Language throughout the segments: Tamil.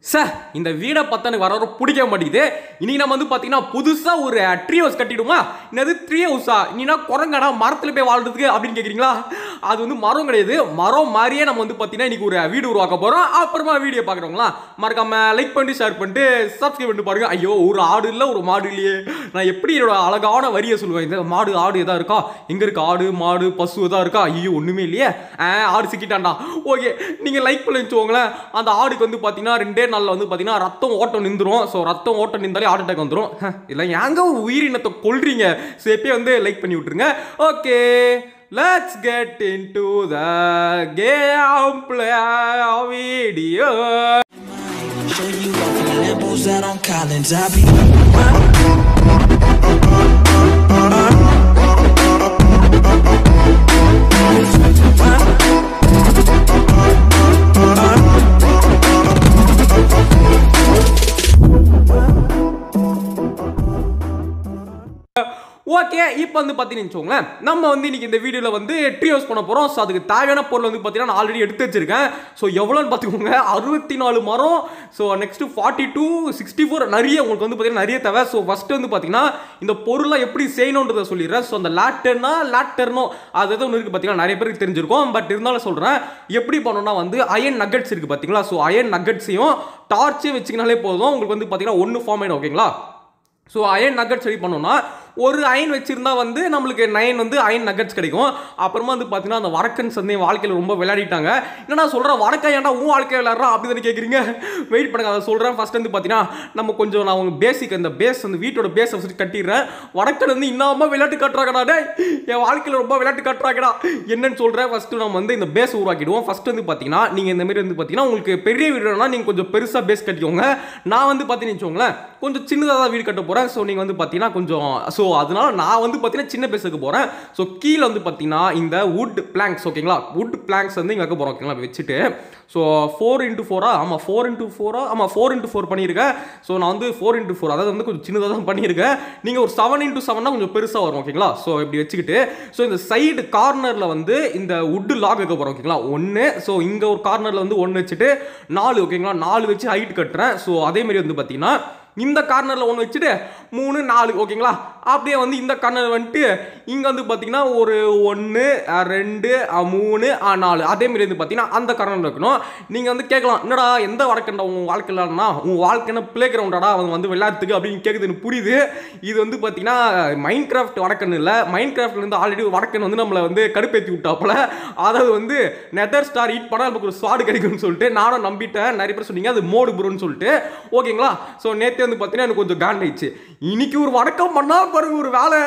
சார் இந்த வீடை பார்த்தா எனக்கு வர வர பிடிக்க மாட்டேங்குது இன்னைக்கு நம்ம வந்து பார்த்தீங்கன்னா புதுசாக ஒரு ட்ரீ ஹவுஸ் கட்டிடுமா என்னது ட்ரீ ஹவுஸா நீனா குரங்கடா மரத்தில் போய் வாழ்றதுக்கு அப்படின்னு கேட்குறீங்களா அது வந்து மரம் கிடையாது மரம் மாதிரியே நம்ம வந்து பார்த்தீங்கன்னா இன்னைக்கு ஒரு வீடு உருவாக்க போகிறோம் அப்புறமா வீடியோ பார்க்குறவங்களா மறக்காம லைக் பண்ணிட்டு ஷேர் பண்ணிட்டு சப்ஸ்கிரைப் பண்ணிட்டு பாருங்க ஐயோ ஒரு ஆடு இல்லை ஒரு மாடு இல்லையே நான் எப்படி என்னோட அழகான வரியை சொல்லுவேன் இந்த மாடு ஆடு எதா இருக்கா எங்கே இருக்கு ஆடு மாடு பசு எதா இருக்கா ஐயோ ஒன்றுமே இல்லையே ஆ, ஆடு சிக்கிட்டான்டா ஓகே நீங்கள் லைக் பண்ணி வச்சுக்கோங்களேன் அந்த ஆடுக்கு வந்து பார்த்தீங்கன்னா ரெண்டே நாளில் வந்து பார்த்தீங்கன்னா ரத்தம் ஓட்டம் நின்றுரும் ஸோ ரத்தம் ஓட்டம் நின்றாலே ஹார்ட் அட்டாக் வந்துடும் இல்லை ஏங்க ஒரு உயிரினத்தை கொல்றீங்க ஸோ எப்பயே வந்து லைக் பண்ணி விட்ருங்க okay let's get into the game play video Show you off in Lambos out on Collins. I be okay இப்போ வந்து பார்த்தீங்கன்னு வச்சுக்கோங்களேன் நம்ம வந்து இன்னைக்கு இந்த வீடியோவில் வந்து ட்ரீ ஹவுஸ் பண்ண போகிறோம் ஸோ அதுக்கு தேவையான பொருள் வந்து பார்த்தீங்கன்னா நான் ஆல்ரெடி எடுத்து வச்சிருக்கேன் ஸோ எவ்வளோன்னு பார்த்துக்கோங்க அறுபத்தி நாலு மரம் so next forty two sixty four நிறைய உங்களுக்கு வந்து பார்த்தீங்கன்னா நிறைய தேவை ஸோ ஃபஸ்ட்டு வந்து பார்த்தீங்கன்னா இந்த பொருளை எப்படி செய்யணுன்றதை சொல்லிடுறேன் ஸோ அந்த லேட்டர்னா லேட்டர்னோ அது எதுவும் ஒன்று இருக்குது பார்த்தீங்கன்னா நிறைய பேருக்கு தெரிஞ்சிருக்கும் பட் இருந்தாலும் சொல்கிறேன் எப்படி பண்ணணும்னா வந்து அயன் நக்கட்ஸ் இருக்குது பார்த்தீங்களா ஸோ அயன் நக்கட்ஸையும் டார்ச்சே வச்சிங்கனாலே போதும் உங்களுக்கு வந்து பார்த்தீங்கன்னா ஒன்று ஃபார்ம் ஆகிடும் ஓகேங்களா ஸோ அயன் நக்கட்ஸ் ரெடி பண்ணோம்னா ஒரு அயன் வச்சிருந்தா வந்து நம்மளுக்கு நைன் வந்து அயன் நக்கட்ஸ் கிடைக்கும் அப்புறமா வந்து பார்த்தீங்கன்னா அந்த வடக்கன்ஸ் வந்து என் வாழ்க்கையில் ரொம்ப விளையாடிட்டாங்க என்னடா சொல்கிறேன் வடக்கன் ஏன்டா உன் வாழ்க்கை விளையாடுறா அப்படி தானே கேட்குறீங்க வெயிட் பண்ணுங்க அதை சொல்கிறேன் ஃபர்ஸ்ட் வந்து பார்த்தீங்கன்னா நம்ம கொஞ்சம் நான் உங்க பேசிக் அந்த பேஸ் அந்த வீட்டோட பேஸை ஃபஸ்ட்டு கட்டிடுறேன் வடக்கன் வந்து இன்னமும் விளையாட்டு கட்டுறாங்கடா டேய் என் வாழ்க்கையில் ரொம்ப விளையாட்டு கட்டுறாங்கடா என்னன்னு சொல்கிறேன் ஃபஸ்ட்டு நம்ம வந்து இந்த பேஸ் உருவாக்கிடுவோம் ஃபர்ஸ்ட் வந்து பார்த்தீங்கன்னா நீங்கள் இந்த மாதிரி வந்து பார்த்தீங்கன்னா உங்களுக்கு பெரிய வீடுனா நீங்கள் கொஞ்சம் பெருசாக பேஸ் கட்டிக்கோங்க நான் வந்து பார்த்தீங்கன்னு வச்சுக்கோங்களேன் கொஞ்சம் சின்னதாக தான் வீடு கட்ட போகிறேன் ஸோ நீங்கள் வந்து பார்த்தீங்கன்னா கொஞ்சம் ஸோ அதனால நான் வந்து பார்த்தீங்கன்னா சின்ன பேஸுக்கு போகிறேன் ஸோ கீழே வந்து பார்த்தீங்கன்னா இந்த வுட் பிளாங்க்ஸ் ஓகேங்களா வுட் பிளாங்க்ஸ் வந்து இங்கே வைக்க போகிறோம் ஓகேங்களா வச்சுட்டு ஸோ ஃபோர் இன்ட்டு ஃபோரா ஆமாம் ஃபோர் இன்ட்டு ஃபோரா ஆமாம் ஃபோர் இன்ட்டு ஃபோர் பண்ணியிருக்கேன் ஸோ நான் வந்து ஃபோர் இன்ட்டு ஃபோர் அதாவது வந்து கொஞ்சம் சின்னதாக தான் பண்ணியிருக்கேன் நீங்கள் ஒரு செவன் இன்ட்டு செவன்னா கொஞ்சம் பெருசாக வரும் ஓகேங்களா ஸோ இப்படி வச்சுக்கிட்டு ஸோ இந்த சைடு கார்னரில் வந்து இந்த வுட்டு லாக் வைக்க போகிறோம் ஓகேங்களா ஒன்று ஸோ இங்கே ஒரு கார்னரில் வந்து ஒன்று வச்சுட்டு நாலு ஓகேங்களா நாலு வச்சு ஹைட் கட்டுறேன் ஸோ அதேமாரி வந்து பார்த்தீங்கன்னா இந்த கார்னரில் ஒன்று வச்சுட்டு மூணு நாலு ஓகேங்களா அப்படியே வந்து இந்த கார்னர் வந்துட்டு இங்கே வந்து பார்த்தீங்கன்னா ஒரு ஒன்று ரெண்டு அஹ், மூணு அஹ், நாலு அதேமாரி வந்து பார்த்தீங்கன்னா அந்த கார்னர் வைக்கணும் நீங்கள் வந்து கேட்கலாம் என்னடா எந்த வடக்கண்டா உன் வாழ்க்கையிலனா உன் வாழ்க்கைன்னா பிளே கிரவுண்டாடா அவன் வந்து விளையாட்டுக்கு அப்படின்னு கேட்குது எனக்கு புரியுது இது வந்து பார்த்தீங்கன்னா மைண்ட் கிராஃப்ட் வடக்கன் இல்லை மைண்ட் கிராஃப்ட்ல இருந்து ஆல்ரெடி வடக்கன் வந்து நம்மளை வந்து கடுப்பேற்றி விட்டாப்புல அதாவது வந்து நெதர் ஸ்டார் ஈட் பண்ணால் நமக்கு ஒரு ஸ்வாடு கிடைக்கும்னு சொல்லிட்டு நானும் நம்பிட்டேன் நிறைய பேர் சொன்னீங்க அது மோடு ப்ரோன்னு சொல்லிட்டு ஓகேங்களா ஸோ நேற்று வந்து பார்த்தீங்கன்னா எனக்கு கொஞ்சம் காண்டாயிடுச்சு இன்னைக்கு ஒரு வடக்கம் பண்ணா பாருங்க ஒரு வேலை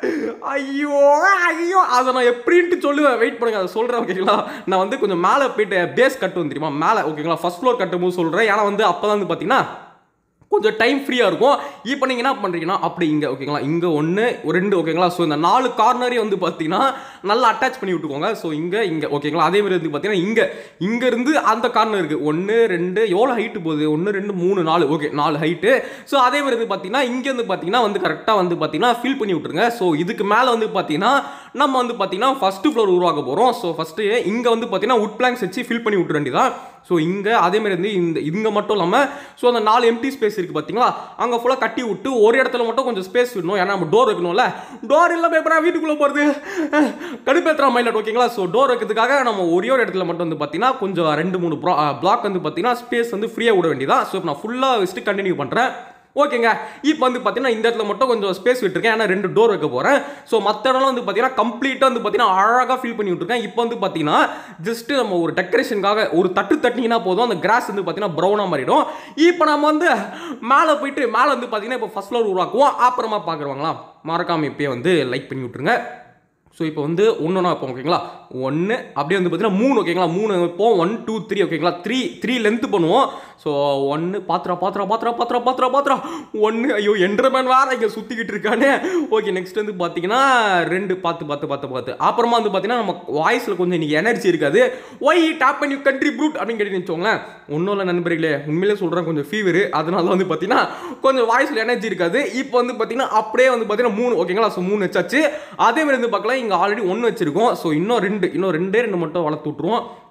ஐயோ ஐயோ அதை நான் எப்படின்ட்டு சொல்லுவேன் வெயிட் பண்ணுங்க அதை சொல்கிறேன் ஓகேங்களா நான் வந்து கொஞ்சம் மேலே போயிட்டு பேஸ் கட்டுவேன் தெரியுமா மேலே ஓகேங்களா ஃபர்ஸ்ட் ஃப்ளோர் கட்டும் போது சொல்கிறேன் ஏன்னா வந்து அப்போ தான் வந்து பார்த்தீங்கன்னா கொஞ்சம் டைம் ஃப்ரீயாக இருக்கும் இப்போ நீங்கள் என்ன பண்ணுறீங்கன்னா அப்படி இங்கே ஓகேங்களா இங்கே ஒன்று ரெண்டு ஓகேங்களா ஸோ இந்த நாலு கார்னரே வந்து பார்த்தீங்கன்னா நல்லா அட்டாச் பண்ணி விட்டுக்கோங்க ஸோ இங்கே இங்கே ஓகேங்களா அதே மாதிரி வந்து பார்த்தீங்கன்னா இங்கே இங்கேருந்து அந்த கார்னர் இருக்குது ஒன்று ரெண்டு எவ்வளோ ஹைட்டு போகுது ஒன்று ரெண்டு மூணு நாலு ஓகே நாலு ஹைட்டு ஸோ அதே மாதிரி வந்து பார்த்தீங்கன்னா இங்கே வந்து பார்த்தீங்கன்னா வந்து கரெக்டாக வந்து பார்த்தீங்கன்னா ஃபில் பண்ணி விட்ருங்க ஸோ இதுக்கு மேலே வந்து பார்த்தீங்கன்னா நம்ம வந்து பார்த்தீங்கன்னா ஃபஸ்ட்டு ஃப்ளோர் உருவாக்க போகிறோம் ஸோ ஃபஸ்ட்டு இங்கே வந்து பார்த்தீங்கன்னா உட் பிளாங்க்ஸ் வச்சு ஃபில் பண்ணி விட்டுற வேண்டியதான் ஸோ இங்கே அதே மாதிரி வந்து இந்த இங்கே மட்டும் இல்லாமல் ஸோ அந்த நாலு எம்டி ஸ்பேஸ் இருக்குது பார்த்தீங்களா அங்கே ஃபுல்லாக கட்டி விட்டு ஒரு இடத்துல மட்டும் கொஞ்சம் ஸ்பேஸ் விடணும் ஏன்னா நம்ம டோர் வைக்கணும்ல டோர் இல்லாமல் எப்போ வீட்டுக்குள்ளே போகிறது கடுப்பேற்றுற மைலட் ஓகேங்களா ஸோ டோர் வைக்கிறதுக்காக நம்ம ஒரே ஒரு இடத்துல மட்டும் வந்து பார்த்தீங்கன்னா கொஞ்சம் ரெண்டு மூணு பிளாக் வந்து பார்த்தீங்கன்னா ஸ்பேஸ் வந்து ஃப்ரீயாக விட வேண்டியதான் ஸோ இப்போ நான் ஃபுல்லாக வச்சுட்டு கண்டினியூ பண்ணுறேன் ஓகேங்க இப்போ வந்து பார்த்தீங்கன்னா இந்த இடத்துல மட்டும் கொஞ்சம் ஸ்பேஸ் விட்டுருக்கேன் ஏன்னா ரெண்டு டோர் வைக்க போகிறேன் ஸோ மற்ற இடம்லாம் வந்து பார்த்தீங்கன்னா கம்ப்ளீட்டாக வந்து பார்த்தீங்கன்னா அழகாக ஃபீல் பண்ணி விட்டுருக்கேன் இப்போ வந்து பார்த்தீங்கன்னா ஜஸ்ட் நம்ம ஒரு டெக்கரேஷனுக்காக ஒரு தட்டு தட்டிங்கன்னா போதும் அந்த கிராஸ் வந்து பார்த்தீங்கன்னா ப்ரௌனாக மாறிடும் இப்போ நம்ம வந்து மேலே போயிட்டு மேலே வந்து பார்த்தீங்கன்னா இப்போ ஃபஸ்ட் ஃப்ளோர் உருவாக்குவோம் அப்புறமா பார்க்குறவங்களா மறக்காம இப்பயே வந்து லைக் பண்ணி விட்டுருங்க ஸோ இப்போ வந்து ஒன்று ஒன்றா வைப்போம் ஓகேங்களா ஒன்று அப்படியே வந்து பார்த்தீங்கன்னா மூணு ஓகேங்களா மூணு வைப்போம் ஒன் டூ த்ரீ ஓகேங்களா த்ரீ த்ரீ லென்த்து பண்ணுவோம் ஸோ ஒன்று பாத்திரா பாத்திரா பாத்திரா பாத்திரா பாத்திரா பாத்திரா ஒன்று ஐயோ என்டர்மேன் வேறு இங்கே சுற்றிக்கிட்டு இருக்கானே ஓகே நெக்ஸ்ட் வந்து பார்த்தீங்கன்னா ரெண்டு பார்த்து பார்த்து பார்த்து பார்த்து அப்புறமா வந்து பார்த்தீங்கன்னா நம்ம வாய்ஸில் கொஞ்சம் இன்னைக்கு எனர்ஜி இருக்காது ஒய் டாப் பண்ணி கண்ட்ரி ப்ரூட் அப்படின்னு கேட்டு வச்சோங்களேன் ஒன்றும் இல்லை நண்பர்களே உண்மையிலே சொல்கிறேன் கொஞ்சம் ஃபீவர் அதனால வந்து பார்த்தீங்கன்னா கொஞ்சம் வாய்ஸில் எனர்ஜி இருக்காது இப்போ வந்து பார்த்தீங்கன்னா அப்படியே வந்து பார்த்தீங்கன்னா மூணு ஓகேங்களா ஸோ மூணு வச்சாச்சு அதே மாதிரி வந்து பார்க்கலாம் இங்கே ஆல்ரெடி ஒன்று வச்சிருக்கோம் ஸோ இன்னும் ரெண்டு இன்னும் ரெண்டே ரெண்டு மட்டும் வளர்த்து விட்ருவோம்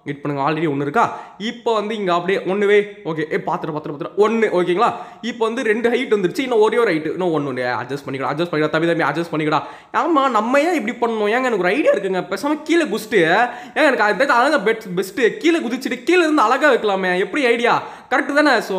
வெயிட் பண்ணுங்க ஆல்ரெடி ஒன்று இருக்கா இப்போ வந்து இங்கே அப்படியே ஒன்றுவே ஓகே ஏ பார்த்துட்டு பார்த்துட்டு பார்த்துட்டு ஒன்று ஓகேங்களா இப்போ வந்து ரெண்டு ஹைட் வந்துருச்சு இன்னும் ஒரே ஒரு ஹைட் இன்னும் ஒன்று ஒன்று அட்ஜஸ்ட் பண்ணிக்கலாம் அட்ஜஸ்ட் பண்ணிக்கலாம் தம்பி தம்பி அட்ஜஸ்ட் பண்ணிக்கடா ஆமா நம்ம ஏன் இப்படி பண்ணணும் ஏங்க எனக்கு ஒரு ஐடியா இருக்குங்க பேசாம கீழே குஸ்ட்டு ஏங்க எனக்கு அது அழகா பெட் பெஸ்ட்டு கீழே குதிச்சுட்டு கீழே இருந்து அழகா வைக்கலாமே எப்படி ஐடியா கரெக்டு தானே ஸோ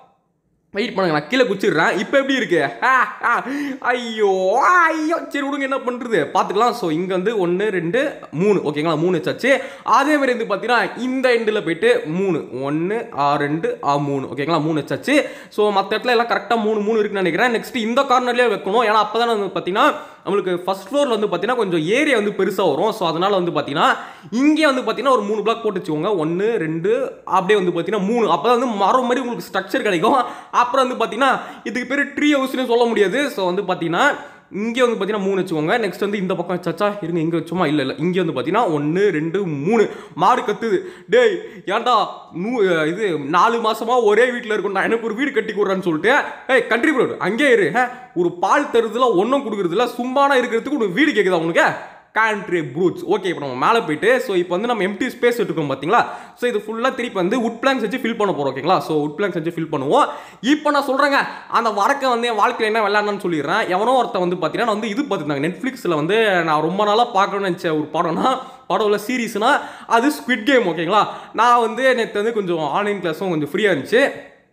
வெயிட் பண்ணுங்க நான் கீழே குச்சிடுறேன் இப்போ எப்படி இருக்கு ஆ, ஆ, ஐயோ ஐயோ சரி விடுங்க என்ன பண்ணுறது பார்த்துக்கலாம் ஸோ இங்கே வந்து ஒன்று ரெண்டு மூணு ஓகேங்களா மூணு வச்சாச்சு அதே மாதிரி வந்து பார்த்தீங்கன்னா இந்த எண்டில் போயிட்டு மூணு ஒன்று ஆ ரெண்டு ஆ மூணு ஓகேங்களா மூணு வச்சாச்சு ஸோ மற்ற இடத்துல எல்லாம் கரெக்டாக மூணு மூணு இருக்குன்னு நினைக்கிறேன் நெக்ஸ்ட் இந்த கார்னர்லேயே வைக்கணும் ஏன்னா அப்போ தானே வந்து பார்த்தீங்கன்னா நம்மளுக்கு ஃபர்ஸ்ட் ஃப்ளோரில் வந்து பார்த்தீங்கன்னா கொஞ்சம் ஏரியா வந்து பெருசாக வரும் ஸோ அதனால் வந்து பார்த்தீங்கன்னா இங்கே வந்து பார்த்தீங்கன்னா ஒரு மூணு பிளாக் போட்டு வச்சுக்கோங்க ஒன்று ரெண்டு அப்படியே வந்து பார்த்தீங்கன்னா மூணு அப்போ தான் வந்து மரம் மாதிரி உங்களுக்கு ஸ்ட்ரக்சர் கிடைக்கும் அப்புறம் வந்து பார்த்தீங்கன்னா இதுக்கு பேர் ட்ரீ ஹவுஸ்னு சொல்ல முடியாது ஸோ வந்து பார்த்தீங்கன்னா இங்கே வந்து பார்த்தீங்கன்னா மூணு வச்சுக்கோங்க நெக்ஸ்ட் வந்து இந்த பக்கம் வச்சாச்சா இருங்க இங்கே வச்சோமா இல்லை இல்லை இங்கே வந்து பார்த்தீங்கன்னா ஒன்று ரெண்டு மூணு மாடு கத்துது டேய் ஏன்டா நூ இது நாலு மாசமா ஒரே வீட்டில் இருக்கும் நான் எனக்கு ஒரு வீடு கட்டி கொடுறேன்னு சொல்லிட்டு ஏய் கண்ட்ரி ப்ரோ அங்கேயே இரு ஹே, ஒரு பால் தருதுல ஒன்றும் கொடுக்குறதுல சும்மானா இருக்கிறதுக்கு ஒரு வீடு கேட்குதா உனக்கு கான்ட்ரி ப்ரூட்ஸ் ஓகே இப்போ நம்ம மேலே போயிட்டு ஸோ இப்போ வந்து நம்ம எம்டி ஸ்பேஸ் எடுத்துக்கோம் பார்த்தீங்களா ஸோ இது ஃபுல்லாக திருப்பி வந்து உட் பிளாங்ஸ் வச்சு ஃபில் பண்ண போகிறோம் ஓகேங்களா ஸோ உட் பிளாங்ஸ் வச்சு ஃபில் பண்ணுவோம் இப்போ நான் சொல்கிறேங்க அந்த வடக்க வந்து என் வாழ்க்கையில் என்ன விளையாடணும்னு சொல்லிடுறேன் எவனோ ஒருத்தன் வந்து பார்த்தீங்கன்னா நான் வந்து இது பார்த்துருந்தாங்க நெட்ஃப்ளிக்ஸில் வந்து நான் ரொம்ப நாளாக பார்க்கணும்னு நினச்ச ஒரு படம்னா படம் இல்லை சீரீஸ்னா அது ஸ்குவிட் கேம் ஓகேங்களா நான் வந்து நேற்று வந்து கொஞ்சம் ஆன்லைன் கிளாஸும் கொஞ்சம் ஃப்ரீயாக இருந்துச்சு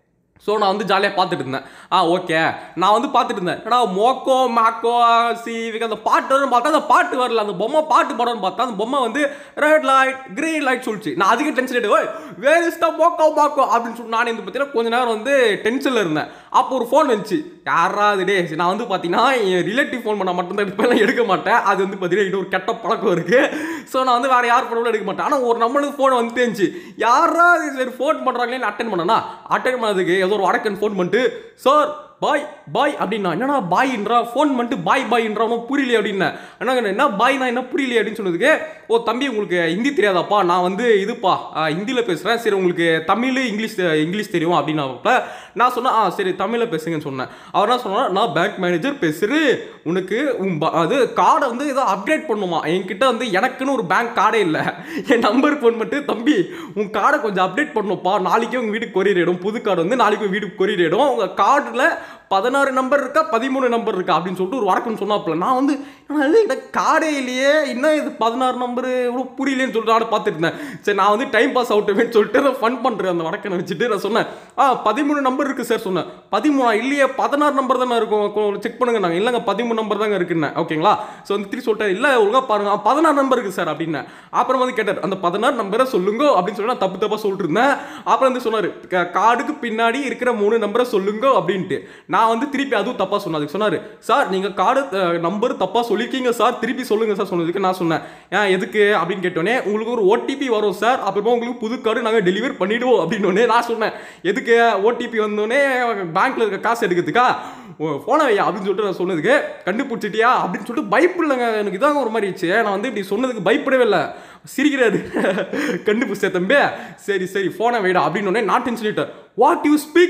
ஸோ நான் வந்து ஜாலியாக பார்த்துட்டு இருந்தேன் ஆ ஓகே நான் வந்து பார்த்துட்டு இருந்தேன் ஏன்னா மோக்கோ மாக்கோ சீவிக் அந்த பாட்டு வரும்னு பார்த்தா அந்த பாட்டு வரல அந்த பொம்மை பாட்டு படம்னு பார்த்தா அந்த பொம்மை வந்து ரெட் லைட் கிரீன் லைட் சொல்லிச்சு நான் அதுக்கு டென்ஷன் ஆகிட்டு ஓய் வேர் இஸ் த மோக்கோ மாக்கோ அப்படின்னு சொல்லி நான் வந்து பார்த்தீங்கன்னா கொஞ்ச நேரம் வந்து டென்ஷனில் இருந்தேன் அப்போ ஒரு ஃபோன் வந்துச்சு யாராவது டே நான் வந்து பார்த்தீங்கன்னா என் ரிலேட்டிவ் ஃபோன் பண்ணால் மட்டும்தான் எடுப்பேன் எடுக்க மாட்டேன் அது வந்து பார்த்தீங்கன்னா இது ஒரு கெட்ட பழக்கம் இருக்குது ஸோ நான் வந்து வேறு யார் ஃபோனும் எடுக்க மாட்டேன் ஆனால் ஒரு நம்மளுக்கு ஃபோன் வந்து இருந்துச்சு யாராவது சரி ஃபோன் பண்ணுறாங்களேன்னு அட்டன் பண்ணனா அட்டன் பண்ணதுக்கு ஏதோ ஒரு வடக்கன் ஃபோன் பண்ணிட்டு சார் பாய் பாய் அப்படின்னா என்னடா பாயின்றா ஃபோன் பண்ணிட்டு பாய் பாயின்றா ஒன்றும் புரியலையே அப்படின்னா என்ன என்ன பாய்னா என்ன புரியலையே அப்படின்னு சொன்னதுக்கு ஓ தம்பி உங்களுக்கு ஹிந்தி தெரியாதாப்பா நான் வந்து இதுப்பா ஹிந்தியில் பேசுகிறேன் சரி உங்களுக்கு தமிழ் இங்கிலீஷ் இங்கிலீஷ் தெரியும் அப்படின்னாப்ப நான் சொன்னேன் ஆ சரி தமிழில் பேசுங்கன்னு சொன்னேன் அவர் என்ன சொன்னார் நான் பேங்க் மேனேஜர் பேசுகிறேன் உனக்கு உன் ப- அது கார்டை வந்து ஏதோ அப்டேட் பண்ணுமா என்கிட்ட வந்து எனக்குன்னு ஒரு பேங்க் கார்டே இல்லை என் நம்பர் ஃபோன் பண்ணிட்டு தம்பி உன் கார்டை கொஞ்சம் அப்டேட் பண்ணணும்ப்பா நாளைக்கே உங்கள் வீட்டுக்கு கொரியர் ஆயிடும் புது கார்டு வந்து நாளைக்கு உங்கள் வீட்டுக்கு கொரியர் ஆயிடும் உங்கள் கார்டில் பதினாறு நம்பர் இருக்கா பதிமூணு நம்பர் இருக்கா அப்படின்னு சொல்லிட்டு ஒரு வடக்குன்னு சொன்னாப்புல நான் வந்து "என்னடா இது இந்த கார்டே இல்லையே என்ன இது பதினாறு நம்பர் இவ்வளோ புரியலையேன்னு சொல்லிட்டு நான் பார்த்துட்டு இருந்தேன் சரி நான் வந்து டைம் பாஸ் அவுட்டுமேன்னு சொல்லிட்டு நான் ஃபன் பண்ணுறேன் அந்த வடக்கனை வச்சுட்டு நான் சொன்னேன் ஆ பதிமூணு நம்பர் இருக்குது சார் சொன்னேன் பதிமூணா இல்லையே பதினாறு நம்பர் தானே இருக்கும் செக் பண்ணுங்க நாங்கள் இல்லைங்க பதிமூணு நம்பர் தாங்க இருக்குன்னு ஓகேங்களா ஸோ வந்து திருப்பி சொல்லிட்டேன் இல்லை ஒழுங்கா பாருங்க ஆ, பதினாறு நம்பர் இருக்குது சார் அப்படின்னு அப்புறம் வந்து கேட்டார் அந்த பதினாறு நம்பரை சொல்லுங்க அப்படின்னு சொல்லி நான் தப்பு தப்பாக சொல்லிட்டு இருந்தேன் அப்புறம் வந்து சொன்னார் கார்டுக்கு பின்னாடி இருக்கிற மூணு நம்பரை சொல்லுங்க அப்படின்ட்டு நான் வந்து திருப்பி அதுவும் தப்பாக சொன்னேன் அதுக்கு சொன்னார் சார் நீங்கள் கார்டு நம்பர் தப்பாக சொல்லியிருக்கீங்க சார் திருப்பி சொல்லுங்க சார் சொன்னதுக்கு நான் சொன்னேன் ஏன் எதுக்கு அப்படின்னு கேட்டோன்னே உங்களுக்கு ஒரு ஓடிபி வரும் சார் அப்புறமா உங்களுக்கு புது கார்டு நாங்கள் டெலிவரி பண்ணிடுவோம் அப்படின்னு நான் சொன்னேன் எதுக்கு ஓடிபி வந்தோடனே பேங்க்ல இருக்க காசு எடுக்கிறதுக்கா ஃபோனை வையா அப்படின்னு சொல்லிட்டு நான் சொன்னதுக்கு கண்டுபிடிச்சிட்டியா அப்படின்னு சொல்லிட்டு பயப்படலைங்க எனக்கு இதாங்க ஒரு மாதிரி இருந்துச்சு நான் வந்து இப்படி சொன்னதுக்கு பயப்படவே இல்லை சிரிக்கிறாரு கண்டுபிடிச்ச தம்பி சரி சரி ஃபோனை வைடா அப்படின்னு உடனே நான் டென்ஷன் ஆயிட்டேன் வாட் யூ ஸ்பீக்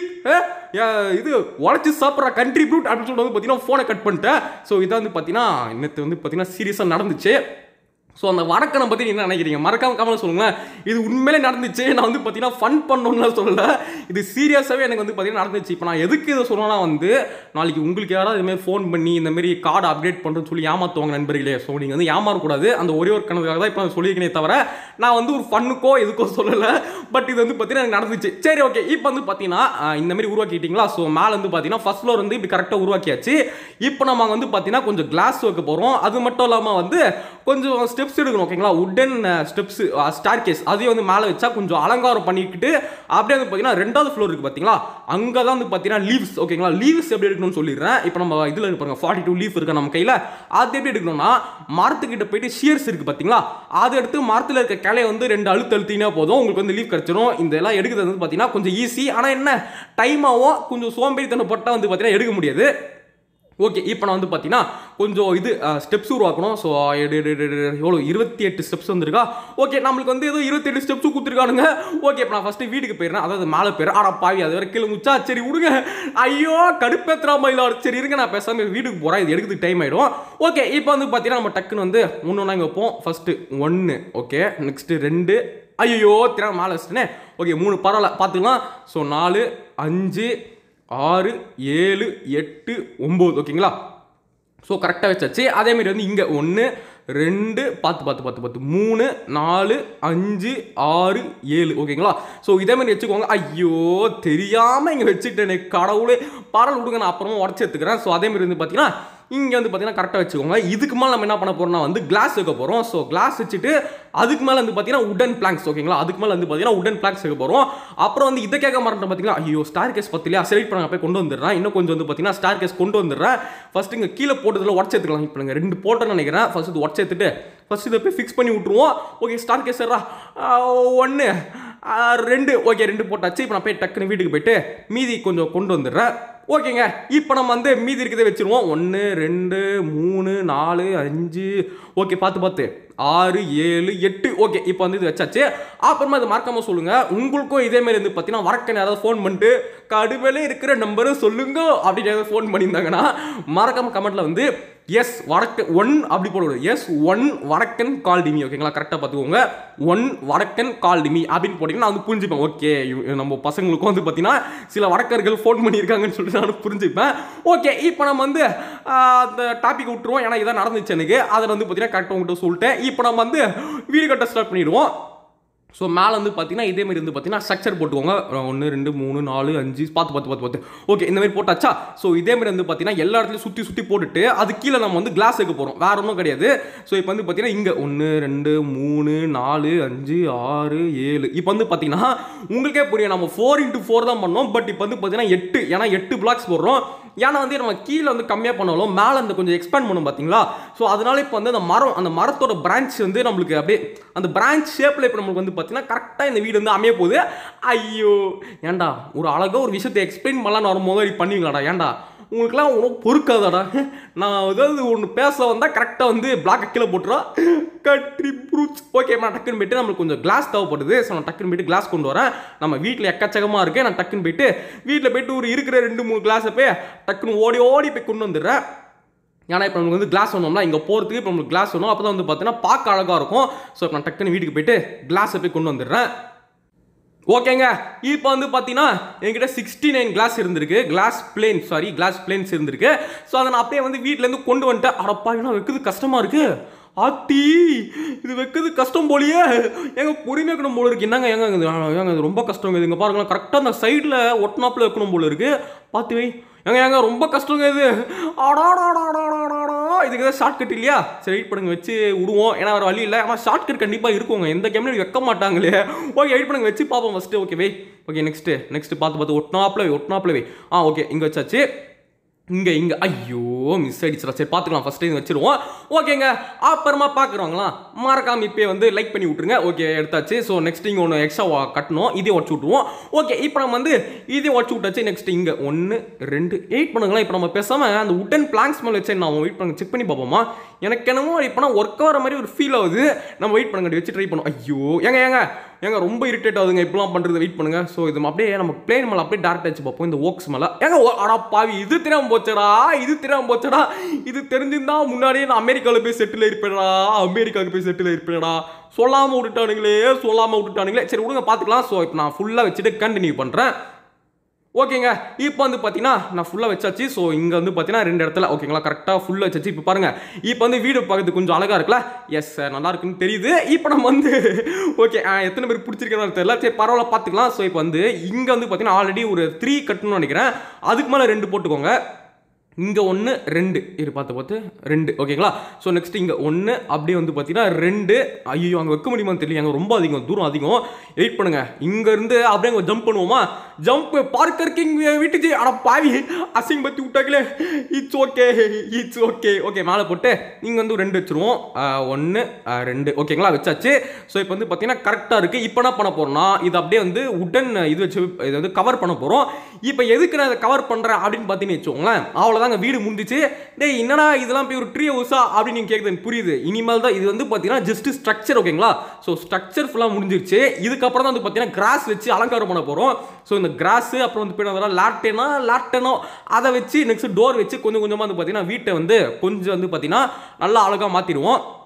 இது உடச்சி சாப்பிட்ற கண்ட்ரிபியூட் அப்படின்னு சொல்லிட்டு வந்து பார்த்தீங்கன்னா ஃபோனை கட் பண்ணிட்டேன் ஸோ இதான் வந்து பார்த்தீங்கன்னா இன்னத்து வந்து பார்த்தீங்கன்னா சீரியஸாக நடந்துச்சு ஸோ அந்த வடக்கனை பற்றி என்ன நினைக்கிறீங்க மறக்காம கமெண்ட் சொல்லுங்களேன் இது உண்மையிலே நடந்துச்சு நான் வந்து பார்த்தீங்கன்னா ஃபன் பண்ணணும்னு சொல்லல இது சீரியஸாகவே எனக்கு வந்து பார்த்தீங்கன்னா நடந்துச்சு இப்போ நான் எதுக்கு இதை சொல்லணும்னா வந்து நாளைக்கு உங்களுக்கு யாராவது இதுமாதிரி ஃபோன் பண்ணி இந்த மாதிரி கார்டு அப்டேட் பண்ணுறேன்னு சொல்லி ஏமாற்றுவாங்க நண்பர்களே ஸோ நீங்கள் வந்து ஏமாறக்கூடாது அந்த ஒரே ஒரு கணக்காக தான் இப்போ நான் சொல்லியிருக்கேனே தவிர நான் வந்து ஒரு ஃபன்னுக்கோ எதுக்கோ சொல்லலை பட் இது வந்து பார்த்தீங்கன்னா எனக்கு நடந்துச்சு சரி ஓகே இப்போ வந்து பார்த்தீங்கன்னா ஆஹ், இந்த மாதிரி உருவாக்கிட்டீங்களா ஸோ மேலே வந்து பார்த்தீங்கன்னா ஃபர்ஸ்ட் ஃப்ளோர் வந்து இப்படி கரெக்டாக உருவாக்கியாச்சு இப்போ நம்ம வந்து பார்த்தீங்கன்னா கொஞ்சம் கிளாஸ் வைக்க போகிறோம் அது மட்டும் இல்லாமல் வந்து கொஞ்சம் ஸ்டெப்ஸ் எடுக்கணும் ஓகேங்களா உடன் ஸ்டெப்ஸ் ஸ்டார் கேஸ் அதையும் வந்து மேலே வச்சா கொஞ்சம் அலங்காரம் பண்ணிக்கிட்டு அப்படியே வந்து பார்த்தீங்கன்னா ரெண்டாவது ஃப்ளோர் இருக்குது பார்த்தீங்களா அங்கே தான் வந்து பார்த்தீங்கன்னா லீவ்ஸ் ஓகேங்களா லீவ்ஸ் எப்படி எடுக்கணும்னு சொல்லிடுறேன் இப்போ நம்ம இதில் இருப்பாங்க ஃபார்ட்டி டூ லீஃப் இருக்கா நம்ம கையில் அது எப்படி எடுக்கணும்னா மரத்துக்கிட்ட போயிட்டு ஷியர்ஸ் இருக்குது பார்த்தீங்களா அதை எடுத்து மரத்தில் இருக்க கிளையை வந்து ரெண்டு அழுத்து அழுத்தினா போதும் உங்களுக்கு வந்து லீவ் கிடச்சிரும் இந்த எல்லாம் எடுக்கிறது வந்து பார்த்தீங்கன்னா கொஞ்சம் ஈஸி ஆனால் என்ன டைம் ஆகும் கொஞ்சம் சோம்பேறித்தனம் பட்டா வந்து பார்த்தீங்கன்னா எடுக்க முடியாது ஓகே இப்போ நான் வந்து பார்த்தீங்கன்னா கொஞ்சம் இது ஸ்டெப்ஸ் உருவாக்கணும் ஸோ எவ்வளோ இருபத்தி எட்டு ஸ்டெப்ஸ் வந்திருக்கா ஓகே நம்மளுக்கு வந்து ஏதோ இருபத்தி எட்டு ஸ்டெப்ஸ் கொடுத்துருக்கானுங்க ஓகே இப்போ நான் ஃபஸ்ட்டு வீட்டுக்கு போயிடுறேன் அதாவது மேலே போயிடுறேன் ஆடா பாவி அது வரை கீழே முச்சா சரி விடுங்க ஐயோ கடுப்பேத்துறா மயிலாடு சரி இருங்க நான் பேசாமல் வீட்டுக்கு போகிறேன் இது எடுக்கிறதுக்கு டைம் ஆகிடும் ஓகே இப்போ வந்து பார்த்தீங்கன்னா நம்ம டக்குன்னு வந்து ஒன்று ஒன்றா இங்கே வைப்போம் ஃபஸ்ட்டு ஒன்று ஓகே நெக்ஸ்ட்டு ரெண்டு ஐயோ திறன் மேலே வச்சுட்டேனே ஓகே மூணு பரவாயில்ல பார்த்துக்கலாம் ஸோ நாலு அஞ்சு ஆறு ஏழு எட்டு ஒம்பது ஓகேங்களா ஸோ கரெக்டாக வச்சாச்சு அதேமாரி வந்து இங்கே ஒன்று ரெண்டு பார்த்து பார்த்து பார்த்து பார்த்து மூணு நாலு அஞ்சு ஆறு ஏழு ஓகேங்களா ஸோ இதேமாரி வச்சுக்கோங்க ஐயோ தெரியாமல் இங்கே வச்சுட்டேனே கடவுளே பரல் விடுங்க நான் அப்புறமா உடச்சி எடுத்துக்கிறேன் ஸோ அதேமாரி வந்து பார்த்தீங்கன்னா இங்கே வந்து பார்த்தீங்கன்னா கரெக்டாக வச்சுக்கோங்க இதுக்கு மேலே நம்ம என்ன பண்ண போறோம்னா வந்து கிளாஸ் வைக்க போகிறோம் ஸோ கிளாஸ் வச்சுட்டு அதுக்கு மேலே வந்து பார்த்தீங்கன்னா உடன் பிளாங்க்ஸ் ஓகேங்களா அதுக்கு மேலே வந்து பார்த்தீங்கன்னா உடன் பிளாங்க்ஸ் வைக்க போகிறோம் அப்புறம் வந்து இதை கேட்க மாட்டேன் பார்த்தீங்களா ஐயோ ஸ்டார் கேஸ் பத்திலையா செலக்ட் பண்ண போய் கொண்டு வந்துடுறேன் இன்னும் கொஞ்சம் வந்து பார்த்தீங்கன்னா ஸ்டார் கேஸ் கொண்டு வந்துடுறேன் ஃபர்ஸ்ட் இங்கே கீழே போட்டதில் உடச்சி எடுத்துக்கலாம் இப்போ நீங்கள் ரெண்டு போட்டேன்னு நினைக்கிறேன் ஃபர்ஸ்ட் இது உடச்சி எடுத்துட்டு ஃபர்ஸ்ட் இதை போய் ஃபிக்ஸ் பண்ணி விட்ருவோம் ஓகே ஸ்டார் கேஸ் ஒன்று ரெண்டு ஓகே ரெண்டு போட்டாச்சு இப்போ நான் போய் டக்குன்னு வீட்டுக்கு போயிட்டு மீதி கொஞ்சம் கொண்டு வந்துடுறேன் ஓகேங்க இப்போ நம்ம வந்து மீதி இருக்கிறத வச்சிருவோம் ஒன்று ரெண்டு மூணு நாலு அஞ்சு ஓகே பார்த்து பார்த்து ஆறு ஏழு எட்டு ஓகே இப்போ வந்து இது வச்சாச்சு அப்புறமா இது மறக்காம சொல்லுங்க உங்களுக்கும் இதே மாதிரி வந்து பார்த்தீங்கன்னா வரக்கன் யாராவது ஃபோன் பண்ணிட்டு கடுமையிலே இருக்கிற நம்பரை சொல்லுங்க அப்படின்னு யாராவது ஃபோன் பண்ணியிருந்தாங்கன்னா மறக்காம கமெண்ட்ல வந்து எஸ் வடக்கு ஒன் அப்படி போடுவோம் எஸ் ஒன் வடக்கன் கால் டிமி ஓகேங்களா கரெக்டாக பார்த்துக்கோங்க ஒன் வடக்கன் கால் டிமி அப்படின்னு போட்டிங்கன்னா நான் வந்து புரிஞ்சுப்பேன் ஓகே நம்ம பசங்களுக்கும் வந்து பார்த்தீங்கன்னா சில வடக்கர்கள் ஃபோன் பண்ணியிருக்காங்கன்னு சொல்லிட்டு நான் புரிஞ்சுப்பேன் ஓகே இப்போ நம்ம வந்து ஆஹ், அந்த டாபிக் விட்டுருவோம் ஏன்னா இதான் நடந்துச்சு எனக்கு அதை வந்து பார்த்தீங்கன்னா கரெக்டாக உங்கள்கிட்ட சொல்லிட்டேன் இப்போ நம்ம வந்து வீடு கட்ட ஸ்டார்ட் பண்ணிடுவோம் ஸோ மேலே வந்து பார்த்தீங்கன்னா இதே மாதிரி வந்து பார்த்தீங்கன்னா ஸ்ட்ரக்சர் போட்டுக்கோங்க ஒன்று ரெண்டு மூணு நாலு அஞ்சு பார்த்து பார்த்து பார்த்து பார்த்து ஓகே இந்த மாதிரி போட்டாச்சா ஸோ இதே மாதிரி வந்து பார்த்தீங்கன்னா எல்லா இடத்துலையும் சுற்றி சுற்றி போட்டுட்டு அது கீழே நம்ம வந்து கிளாஸ் வைக்க போகிறோம் வேற ஒன்றும் கிடையாது ஸோ இப்போ வந்து பார்த்தீங்கன்னா இங்கே ஒன்று ரெண்டு மூணு நாலு அஞ்சு ஆறு ஏழு இப்போ வந்து பார்த்தீங்கன்னா உங்களுக்கே புரியும் நம்ம ஃபோர் இன்ட்டு ஃபோர் தான் பண்ணோம் பட் இப்போ வந்து பார்த்தீங்கன்னா எட்டு ஏன்னா எட்டு பிளாக்ஸ் போடுறோம் ஏன்னா வந்து நம்ம கீழே வந்து கம்மியாக பண்ணாலும் மேலே அந்த கொஞ்சம் எக்ஸ்பேண்ட் பண்ணும் பார்த்தீங்களா ஸோ அதனால இப்போ வந்து அந்த மரம் அந்த மரத்தோட பிரான்ச் வந்து நம்மளுக்கு அப்படியே அந்த பிரான்ச் ஷேப்பில் இப்போ நம்மளுக்கு வந்து பார்த்தீங்கன்னா கரெக்டாக இந்த வீடு வந்து அமைய போகுது ஐயோ ஏன்டா ஒரு அழகாக ஒரு விஷயத்தை எக்ஸ்பிளைன் பண்ணலாம்னு வரும்போது இப்படி பண்ணுவீங்களாடா ஏன்டா உங்களுக்குலாம் ஒன்றும் பொறுக்காதாடா நான் ஏதாவது ஒன்று பேச வந்தால் கரெக்டாக வந்து பிளாக் கீழே போட்டுரும் கட்ரி ப்ரூட்ஸ் ஓகே நான் டக்குன்னு போயிட்டு நம்மளுக்கு கொஞ்சம் கிளாஸ் தேவைப்படுது ஸோ நான் டக்குன்னு போயிட்டு கிளாஸ் கொண்டு வரேன் நம்ம வீட்டில் எக்கச்சக்கமாக இருக்கு நான் டக்குன்னு போயிட்டு வீட்டில் போயிட்டு ஒரு இருக்கிற ரெண்டு மூணு கிளாஸை போய் டக்குன்னு ஓடி ஓடி போய் கொண்டு வந்துடுறேன் ஏன்னா இப்போ நமக்கு வந்து கிளாஸ் வேணும்னா இங்கே போகிறதுக்கு இப்போ நம்மளுக்கு கிளாஸ் வேணும் அப்போ தான் வந்து பார்த்தீங்கன்னா பார்க்க அழகாக இருக்கும் ஸோ இப்போ நான் டக்குன்னு வீட்டுக்கு போயிட்டு கிளாஸை போய் கொண்டு வந்துடுறேன் ஓகேங்க இப்போ வந்து பார்த்தீங்கன்னா என்கிட்ட சிக்ஸ்டி நைன் கிளாஸ் இருந்திருக்கு glass plane sorry glass planes இருந்திருக்கு ஸோ அதை நான் அப்படியே வந்து வீட்டிலேருந்து கொண்டு வந்துட்டேன் அடப்பா ஏன்னா வைக்கிறது கஷ்டமாக இருக்கு ஆத்தி இது வைக்கிறது கஷ்டம் போலியே எங்க பொறுமையாக வைக்கணும் போல இருக்கு என்னங்க ஏங்க இது ஏங்க இது ரொம்ப கஷ்டங்க இது இங்கே பாருங்களேன் கரெக்டாக அந்த சைடில் ஒட்டினாப்பில் வைக்கணும் போல இருக்கு பார்த்து வை ஏங்க ஏங்க ரொம்ப கஷ்டங்க இது ஆடாடாடாடாடாடா இதுக்கு ஏதாவது ஷார்ட் கட் இல்லையா சரி வெயிட் பண்ணுங்க வச்சு விடுவோம் ஏன்னா வேறு வழி இல்லை ஆனால் ஷார்ட் கட் கண்டிப்பாக இருக்குங்க எந்த கேம்லையும் வைக்க மாட்டாங்களே ஓகே வெயிட் பண்ணுங்க வச்சு பார்ப்போம் ஃபஸ்ட்டு ஓகே வை ஓகே நெக்ஸ்ட்டு நெக்ஸ்ட் பார்த்து பார்த்து ஒட்டினாப்பில் வை ஒட்டினாப்பில் வை ஆ ஓகே இங்கே வச்சாச்சு இங்கே இங்கே ஐயோ மிஸ் ஆயிடுச்சுடா சரி பார்த்துக்கலாம் ஃபஸ்ட் டைம் வச்சிருவோம் ஓகேங்க அப்புறமா பார்க்குறவங்களா மறக்காம இப்போயே வந்து லைக் பண்ணி விட்ருங்க ஓகே எடுத்தாச்சு ஸோ நெக்ஸ்ட் இங்கே ஒன்று எக்ஸ்ட்ரா கட்டணும் இதே உடச்சு விட்ருவோம் ஓகே இப்போ நம்ம வந்து இதே உடச்சு விட்டாச்சு நெக்ஸ்ட் இங்கே ஒன்று ரெண்டு எயிட் பண்ணுங்களா இப்போ நம்ம பேசாமல் அந்த உட்டன் பிளாங்க்ஸ் மேலே வச்சு நான் வெயிட் பண்ணுங்க செக் பண்ணி பார்ப்போமா எனக்கு என்னமோ இப்போ ஒர்க் ஆகிற மாதிரி ஒரு ஃபீல் ஆகுது நம்ம வெயிட் பண்ணுங்க வச்சு ட்ரை பண்ணுவோம் ஐயோ ஏங்க ஏங்க ஏங்க ரொம்ப இரிட்டேட் ஆகுதுங்க இப்படிலாம் பண்ணுறது வெயிட் பண்ணுங்க ஸோ இது அப்படியே நம்ம பிளேன் மேலே அப்படியே டேரக்ட் வச்சு பார்ப்போம் இந்த ஓக்ஸ் மேலே ஏங்க ஓ- அடா பாவி இது தெரியாம போச்சடா இது தெரியாம போச்சடா இது தெரிஞ்சிருந்தா முன்னாடியே நான் அமெரிக்காவில் போய் செட்டில் இருப்பேடா அமெரிக்காவுக்கு போய் செட்டில் இருப்பேடா சொல்லாமல் விட்டுட்டானுங்களே சொல்லாமல் விட்டுட்டானுங்களே சரி விடுங்க பார்த்துக்கலாம் ஸோ இப்போ நான் ஃபுல்லாக வச்சுட்டு கண்டினியூ பண்ணுறேன் ஓகேங்க இப்போ வந்து பார்த்தீங்கன்னா நான் ஃபுல்லாக வச்சாச்சு ஸோ இங்கே வந்து பார்த்தீங்கன்னா ரெண்டு இடத்துல ஓகேங்களா கரெக்டாக ஃபுல்லாக வச்சாச்சு இப்போ பாருங்க இப்போ வந்து வீடு பார்க்கறதுக்கு கொஞ்சம் அழகாக இருக்குல்ல எஸ் நல்லா இருக்குன்னு தெரியுது இப்போ நம்ம வந்து ஓகே எத்தனை பேர் பிடிச்சிருக்கேன்னு தெரியல சரி பரவாயில்ல பார்த்துக்கலாம் ஸோ இப்போ வந்து இங்கே வந்து பார்த்தீங்கன்னா ஆல்ரெடி ஒரு த்ரீ கட்டணும்னு நினைக்கிறேன் அதுக்கு மேலே ரெண்டு போட்டுக்கோங்க இங்கே ஒன்று ரெண்டு இரு பார்த்து பார்த்து ரெண்டு ஓகேங்களா ஸோ நெக்ஸ்ட் இங்கே ஒன்று அப்படியே வந்து பார்த்தீங்கன்னா ரெண்டு ஐயோ அங்கே வைக்க முடியுமான்னு தெரியல அங்கே ரொம்ப அதிகம் தூரம் அதிகம் வெயிட் பண்ணுங்க இங்கேருந்து அப்படியே அங்கே ஜம்ப் பண்ணுவோமா ஜம்ப் பார்க்கர் கிங் விட்டுச்சு அட பாவி அசிங் பற்றி விட்டாங்களே it's okay it's okay okay மேலே போட்டு இங்கே வந்து ரெண்டு வச்சுருவோம் ஒன்று ரெண்டு ஓகேங்களா வச்சாச்சு ஸோ இப்போ வந்து பார்த்தீங்கன்னா கரெக்டாக இருக்குது இப்போ என்ன பண்ண போகிறோம்னா இது அப்படியே வந்து உடன் இது வச்சு இதை வந்து கவர் பண்ண போகிறோம் இப்போ எதுக்கு நான் இதை கவர் பண்ணுறேன் அப்படின்னு பார்த்தீங்கன்னு வச்சுக்கோங்களேன் அவ்வளோதாங்க வீடு முடிஞ்சிச்சு டேய் என்னடா இதெல்லாம் போய் ஒரு ட்ரீ ஹவுஸா அப்படின்னு நீங்கள் கேட்குறது எனக்கு புரியுது இனிமேல் தான் இது வந்து பார்த்தீங்கன்னா ஜஸ்ட் ஸ்ட்ரக்சர் ஓகேங்களா ஸோ ஸ்ட்ரக்சர் ஃபுல்லாக முடிஞ்சிருச்சு இதுக்கப்புறம் தான் வந்து பார்த்தீங்கன்னா கிராஸ் வச்சு அலங்காரம் பண்ண போகிறோம் ஸோ இந்த கிராஸ் அப்புறம் வந்து போய் லேட்டேனா லேட்டனோ அதை வச்சு நெக்ஸ்ட் டோர் வச்சு கொஞ்சம் கொஞ்சமாக வந்து பார்த்தீங்கன்னா வீட்டை வந்து கொஞ்சம் வந்து பார்த்தீங்கன்னா நல்லா அழகாக மாற்றிடுவோம்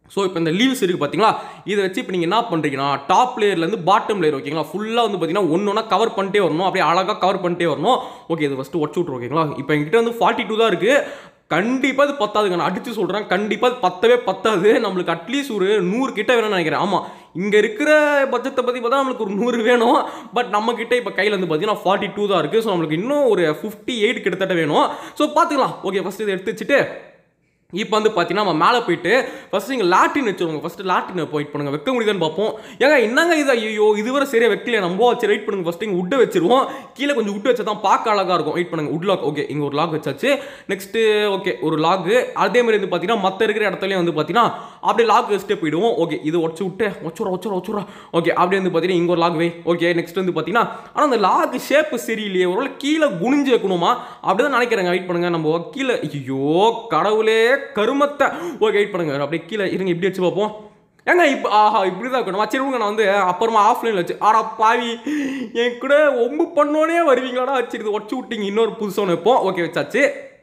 ஸோ இப்போ இந்த லீவ்ஸ் இருக்குது பார்த்தீங்களா இதை வச்சு இப்போ நீங்கள் என்ன பண்ணுறீங்கன்னா டாப் லேயர்லேருந்து பாட்டம் லேயர் ஓகேங்களா ஃபுல்லாக வந்து பார்த்தீங்கன்னா ஒன்று ஒன்றா கவர் பண்ணிட்டே வரணும் அப்படியே அழகாக கவர் பண்ணிட்டே வரணும் ஓகே இது ஃபஸ்ட்டு ஒச்சு விட்ரு ஓகேங்களா இப்போ எங்கிட்ட வந்து ஃபார்ட்டி டூ தான் இருக்குது கண்டிப்பாக இது பத்தாதுங்க நான் அடித்து சொல்கிறேன் கண்டிப்பாக இது பத்தவே பத்தாது நம்மளுக்கு அட்லீஸ்ட் ஒரு நூறு கிட்ட வேணும்னு நினைக்கிறேன் ஆமாம் இங்கே இருக்கிற பட்ஜெட்டை பற்றி பார்த்தா நம்மளுக்கு ஒரு நூறு வேணும் பட் நம்ம கிட்ட இப்போ கையில் வந்து பார்த்தீங்கன்னா ஃபார்ட்டி டூ தான் இருக்குது ஸோ நம்மளுக்கு இன்னும் ஒரு ஃபிஃப்டி எயிட் கிட்டத்தட்ட வேணும் ஸோ பார்த்துக்கலாம் ஓகே ஃபஸ்ட்டு இதை எடுத்து வச்சுட்டு இப்போ வந்து பார்த்தீங்கன்னா நம்ம மேலே போயிட்டு ஃபஸ்ட்டு நீங்கள் லாட்டின் வச்சுருவோங்க ஃபஸ்ட்டு லாட்டின் வெயிட் பண்ணுங்க வைக்க முடியுதான்னு பார்ப்போம் ஏங்க என்னங்க இது ஐயோ இதுவரை சரியாக வைக்கல நம்ம வச்சு வெயிட் பண்ணுங்க ஃபஸ்ட்டு இங்கே உட்டை வச்சிருவோம் கீழே கொஞ்சம் உட்டு வச்சா தான் பார்க்க அழகாக இருக்கும் வெயிட் பண்ணுங்க உட் லாக் ஓகே இங்கே ஒரு லாக் வச்சாச்சு நெக்ஸ்ட்டு ஓகே ஒரு லாக் அதே மாதிரி வந்து பார்த்தீங்கன்னா மற்ற இருக்கிற இடத்துலையும் வந்து பார்த்தீங்கன்னா அப்படியே லாக் வச்சுட்டே போயிடுவோம் ஓகே இது உடச்சு விட்டு வச்சுரா வச்சுரா வச்சுரா ஓகே அப்படியே வந்து பார்த்தீங்கன்னா இங்கே ஒரு லாக் வை ஓகே நெக்ஸ்ட் வந்து பார்த்தீங்கன்னா ஆனால் அந்த லாக் ஷேப்பு சரியில்லையே ஒருவேளை கீழே குனிஞ்சு வைக்கணுமா அப்படி தான் நினைக்கிறேங்க வெயிட் பண்ணுங்க நம்ம கீழே ஐயோ கடவுளே கருமத்தை ஓகே வெயிட் பண்ணுங்க அப்படியே கீழே இருங்க இப்படி வச்சு பார்ப்போம் ஏங்க இப்போ ஆஹா இப்படி தான் இருக்கணும் சரி விடுங்க நான் வந்து அப்புறமா ஆஃப்லைனில் வச்சு ஆடா பாவி என் கூட ஒம்பு பண்ணோனே வருவீங்களாடா வச்சு இது உடச்சு விட்டீங்க இன்னொரு புதுசாக ஒன்று வைப்போம் ஓகே வச்சாச்சு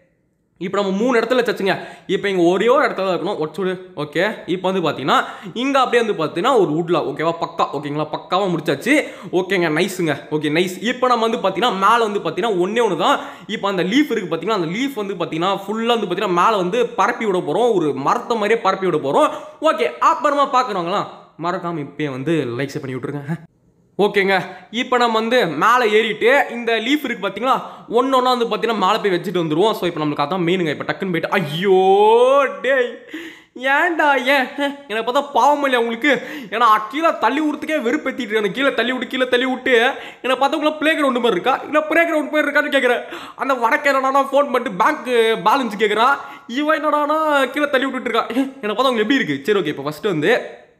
இப்போ நம்ம மூணு இடத்துல வச்சாச்சுங்க இப்போ இங்கே ஒரே ஒரு இடத்துல தான் இருக்கணும் ஒச்சுடு ஓகே இப்போ வந்து பார்த்தீங்கன்னா இங்கே அப்படியே வந்து பார்த்தீங்கன்னா ஒரு உட்லா ஓகேவா பக்கா ஓகேங்களா பக்காவாக முடிச்சாச்சு ஓகேங்க நைஸுங்க ஓகே நைஸ் இப்போ நம்ம வந்து பார்த்தீங்கன்னா மேலே வந்து பார்த்தீங்கன்னா ஒன்றே ஒன்று தான் இப்போ அந்த லீஃப் இருக்குது பார்த்தீங்கன்னா அந்த லீஃப் வந்து பார்த்தீங்கன்னா ஃபுல்லாக வந்து பார்த்தீங்கன்னா மேலே வந்து பரப்பி விட போகிறோம் ஒரு மரத்தை மாதிரியே பரப்பி விட போகிறோம் ஓகே அப்புறமா பார்க்குறவங்களாம் மறக்காமல் இப்போயே வந்து லைக்ஸ் பண்ணி விட்ருங்க ஓகேங்க இப்போ நம்ம வந்து மேலே ஏறிட்டு இந்த லீஃப் இருக்கு பார்த்தீங்களா ஒன்று ஒன்றா வந்து பார்த்தீங்கன்னா மேலே போய் வச்சுட்டு வந்துருவோம் ஸோ இப்போ நம்மளுக்கு அதான் மெயினுங்க இப்போ டக்குன்னு போயிட்டு ஐயோ டேய் ஏன்டா ஏன் எனக்கு பார்த்தா பாவம் இல்லையா உங்களுக்கு ஏன்னா கீழே தள்ளி விடுறதுக்கே வெறுப்பேற்றிட்டு இருக்கேன் கீழே தள்ளி விட்டு கீழே தள்ளி விட்டு எனக்கு பார்த்தா உங்களை பிளே கிரவுண்டு மாதிரி இருக்கா இல்லை பிளே கிரவுண்ட் போய் இருக்கான்னு கேட்குறேன் அந்த வடக்கு என்னடானா ஃபோன் பண்ணிட்டு பேங்க் பேலன்ஸ் கேட்குறான் இவன் என்னடானா கீழே தள்ளி விட்டுட்டு இருக்கான் எனக்கு பார்த்தா உங்களுக்கு எப்படி இருக்குது சரி ஓகே இப்போ ஃபஸ்ட்டு வந்து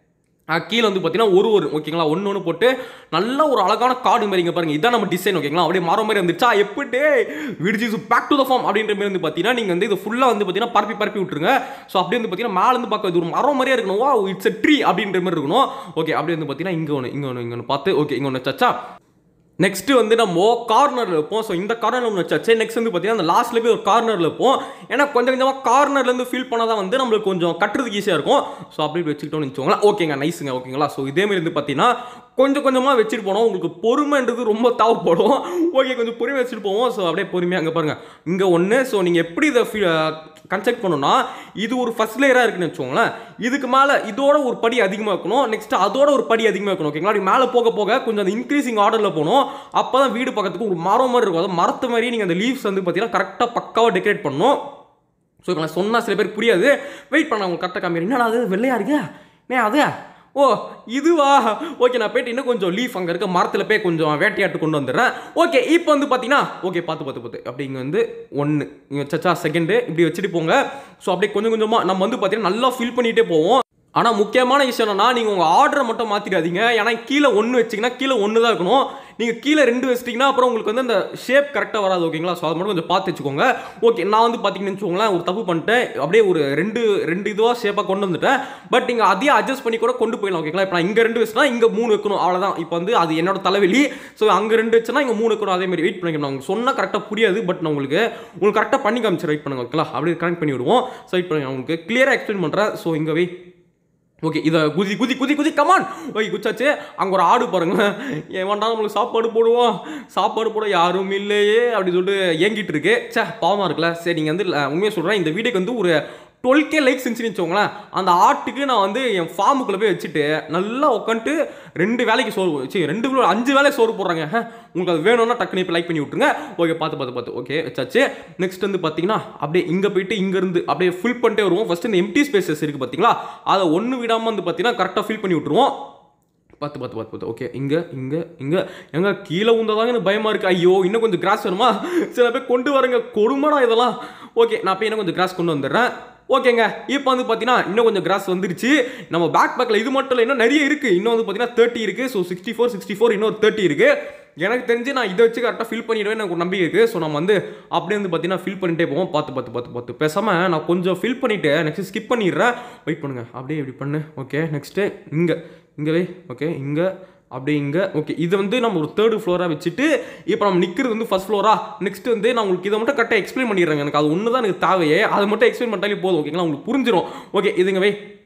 ஆ, கீழே வந்து பார்த்தீங்கன்னா ஒரு ஒரு ஓகேங்களா ஒன்று ஒன்று போட்டு நல்ல ஒரு அழகான கார்டு மாதிரி இங்கே பாருங்க இதான் நம்ம டிசைன் ஓகேங்களா அப்படியே மாற மாதிரி வந்துச்சா எப்படி விடிச்சு பேக் டு த ஃபார்ம் அப்படின்ற மாதிரி வந்து பார்த்தீங்கன்னா நீங்கள் வந்து இது ஃபுல்லாக வந்து பார்த்தீங்கன்னா பரப்பி பரப்பி விட்டுருங்க ஸோ அப்படியே வந்து பார்த்தீங்கன்னா மேலே வந்து பார்க்க இது ஒரு மரம் மாதிரியே இருக்கணும் வா இட்ஸ் a ட்ரீ அப்படின்ற மாதிரி இருக்கணும் ஓகே அப்படியே வந்து பார்த்தீங்கன்னா இங்கே ஒன்று இங்கே ஒன்று இங்கே ஒன்று பார்த்து ஓகே இங்கே ஒன்று வச்சாச்சா நெக்ஸ்ட் வந்து நம்ம கார்னரில் வைப்போம் ஸோ இந்த கார்னரில் ஒன்று வச்சாச்சு நெக்ஸ்ட் வந்து பார்த்தீங்கன்னா அந்த லாஸ்ட்ல போய் ஒரு கார்னரில் வைப்போம் ஏன்னா கொஞ்சம் கொஞ்சமாக கார்னர்லேருந்து ஃபீல் பண்ணால் தான் வந்து நம்மளுக்கு கொஞ்சம் கட்டுறதுக்கு ஈஸியாக இருக்கும் ஸோ அப்படி வச்சுக்கிட்டோம்னு வச்சுக்கோங்களேன் ஓகேங்க நைஸுங்க ஓகேங்களா ஸோ இதேமாரி வந்து பார்த்தீங்கன்னா கொஞ்சம் கொஞ்சமாக வச்சுட்டு போனோம் உங்களுக்கு பொறுமைன்றது ரொம்ப தேவைப்படும் ஓகே கொஞ்சம் பொறுமை வச்சுட்டு போவோம் ஸோ அப்படியே பொறுமையாக அங்கே பாருங்கள் இங்கே ஒன்று ஸோ நீங்கள் எப்படி இதை கன்ஸ்ட்ரக்ட் பண்ணணும்னா இது ஒரு ஃபர்ஸ்ட் லேயராக இருக்குன்னு வச்சுக்கோங்களேன் இதுக்கு மேலே இதோட ஒரு படி அதிகமாக இருக்கணும் நெக்ஸ்ட் அதோட ஒரு படி அதிகமாக இருக்கணும் ஓகேங்களா அப்படி மேலே போக போக கொஞ்சம் அந்த இன்க்ரீசிங் ஆர்டரில் போகணும் அப்போ தான் வீடு பக்கத்துக்கு ஒரு மரம் மாதிரி இருக்கும் அதாவது மரத்து மாதிரி நீங்கள் அந்த லீவ்ஸ் வந்து பார்த்தீங்கன்னா கரெக்டாக பக்காவாக டெக்கரேட் பண்ணணும் ஸோ இப்போ நான் சொன்னால் சில பேர் புரியாது வெயிட் பண்ண அவங்க கரெக்டாக காமிக்கிறேன் என்னடா அது வெள்ளையா இருக்கு நே அது ஓ இதுவா ஓகே நான் போயிட்டு இன்னும் கொஞ்சம் லீஃப் அங்கே இருக்க மரத்தில் போய் கொஞ்சம் வேட்டையாட்டு கொண்டு வந்துடுறேன் ஓகே இப்போ வந்து பார்த்தீங்கன்னா ஓகே பார்த்து பார்த்து பார்த்து அப்படி இங்கே வந்து ஒன்று இங்கே வச்சா செகண்டு இப்படி வச்சுட்டு போங்க ஸோ அப்படியே கொஞ்சம் கொஞ்சமாக நம்ம வந்து பார்த்தீங்கன்னா நல்லா ஃபில் பண்ணிகிட்டே போவோம் ஆனால் முக்கியமான விஷயம் என்னன்னா நீங்கள் உங்கள் ஆர்டரை மட்டும் மாற்றிடாதீங்க ஏன்னா கீழே ஒன்று வச்சிங்கன்னா கீழே ஒன்று தான் இருக்கணும் நீங்கள் கீழே ரெண்டு வச்சிட்டிங்கன்னா அப்புறம் உங்களுக்கு வந்து அந்த ஷேப் கரெக்டாக வராது ஓகேங்களா ஸோ அதை மட்டும் கொஞ்சம் பார்த்து வச்சுக்கோங்க ஓகே நான் வந்து பார்த்தீங்கன்னு வச்சுக்கோங்களேன் ஒரு தப்பு பண்ணிட்டேன் அப்படியே ஒரு ரெண்டு ரெண்டு இதுவாக ஷேப்பாக கொண்டு வந்துட்டேன் பட் நீங்கள் அதையே அட்ஜஸ்ட் பண்ணி கூட கொண்டு போயிடலாம் ஓகேங்களா இப்போ நான் இங்கே ரெண்டு வச்சுனா இங்கே மூணு வைக்கணும் அவ்வளோதான் இப்போ வந்து அது என்னோட தலைவலி ஸோ அங்கே ரெண்டு வச்சுனா இங்கே மூணு வைக்கணும் அதே மாதிரி வெயிட் பண்ணிக்கணும் உங்களுக்கு சொன்னால் கரெக்டாக புரியாது பட் நான் உங்களுக்கு உங்களுக்கு கரெக்டாக பண்ணி காமிச்சு வெயிட் பண்ணுங்க ஓகேங்களா அப்படியே கனெக்ட் பண்ணி விடுவோம் ஸோ வெயிட் பண்ணுங்க நான் உங்களுக்கு கிளியராக எக்ஸ்பிளைன் பண்ணுறேன் ஸோ இங்கே வெயிட் ஓகே இதை குதி குதி குதி குதி கமான் ஓகே குச்சாச்சு அங்கே ஒரு ஆடு பாருங்க ஏன் வேண்டாம் நம்மளுக்கு சாப்பாடு போடுவோம் சாப்பாடு போட யாரும் இல்லையே அப்படி சொல்லிட்டு ஏங்கிட்டு இருக்கு சே பாவமாக இருக்குல்ல சரி நீங்கள் வந்து உண்மையாக சொல்கிறேன் இந்த வீடியோக்கு வந்து ஒரு டுவெல் கே லைக்ஸ் இருந்துச்சுன்னு வச்சுக்கோங்களேன் அந்த ஆட்டுக்கு நான் வந்து என் ஃபார்முக்குள்ளே போய் வச்சுட்டு நல்லா உட்காந்துட்டு ரெண்டு வேலைக்கு சோறு சரி ரெண்டு கிலோ அஞ்சு வேலைக்கு சோறு போடுறாங்க ஹே, உங்களுக்கு அது வேணும்னா டக்குனு இப்போ லைக் பண்ணி விட்ருங்க ஓகே பார்த்து பார்த்து பார்த்து ஓகே வச்சாச்சு நெக்ஸ்ட் வந்து பார்த்தீங்கன்னா அப்படியே இங்கே போயிட்டு இங்கேருந்து அப்படியே ஃபில் பண்ணிட்டே வருவோம் ஃபஸ்ட்டு இந்த எம்டி ஸ்பேசஸ் இருக்குது பார்த்தீங்களா அதை ஒன்று விடாமல் வந்து பார்த்தீங்கன்னா கரெக்டாக ஃபில் பண்ணி விட்ருவோம் பார்த்து பார்த்து பார்த்து பார்த்து ஓகே இங்கே இங்கே இங்கே எங்க கீழே உந்ததாங்க எனக்கு பயமாக இருக்குது ஐயோ இன்னும் கொஞ்சம் கிராஸ் வேணுமா சில பேர் கொண்டு வரங்க கொடுமடா இதெல்லாம் ஓகே நான் போய் இன்னும் கொஞ்சம் கிராஸ் கொண்டு வந்துடுறேன் ஓகேங்க இப்போ வந்து பார்த்தீங்கன்னா இன்னும் கொஞ்சம் கிராஸ் வந்துருச்சு நம்ம பேக் பேக்கில் இது மட்டும் இல்லை இன்னும் நிறைய இருக்குது இன்னும் வந்து பார்த்தீங்கன்னா தேர்ட்டி இருக்குது so sixty four sixty four இன்னொரு தேர்ட்டி இருக்குது எனக்கு தெரிஞ்சு நான் இதை வச்சு கரெக்டாக ஃபில் பண்ணிடுவேன் எனக்கு ஒரு நம்பிக்கை இருக்குது ஸோ நம்ம வந்து அப்படியே வந்து பார்த்தீங்கன்னா ஃபில் பண்ணிட்டே போவோம் பார்த்து பார்த்து பார்த்து பார்த்து பேசாமல் நான் கொஞ்சம் ஃபில் பண்ணிவிட்டு நெக்ஸ்ட் ஸ்கிப் பண்ணிடுறேன் வெயிட் பண்ணுங்க அப்படியே இப்படி பண்ணு ஓகே நெக்ஸ்ட்டு இங்கே இங்கே வை ஓகே இங்கே அப்படியே இங்கே ஓகே இது வந்து நம்ம ஒரு தேர்டு ஃப்ளோராக வச்சுட்டு இப்போ நம்ம நிற்கிறது வந்து ஃபர்ஸ்ட் ஃப்ளோரா நெக்ஸ்ட் வந்து நான் உங்களுக்கு இதை மட்டும் கரெக்டாக எக்ஸ்பிளைன் பண்ணிடுறேங்க எனக்கு அது ஒன்று தான் எனக்கு தேவையே அதை மட்டும் எக்ஸ்பிளைன் பண்ணிட்டாலே போதும் ஓகேங்களா உங்களுக்கு புரிஞ்சிடும் ஓகே இதுங்க வை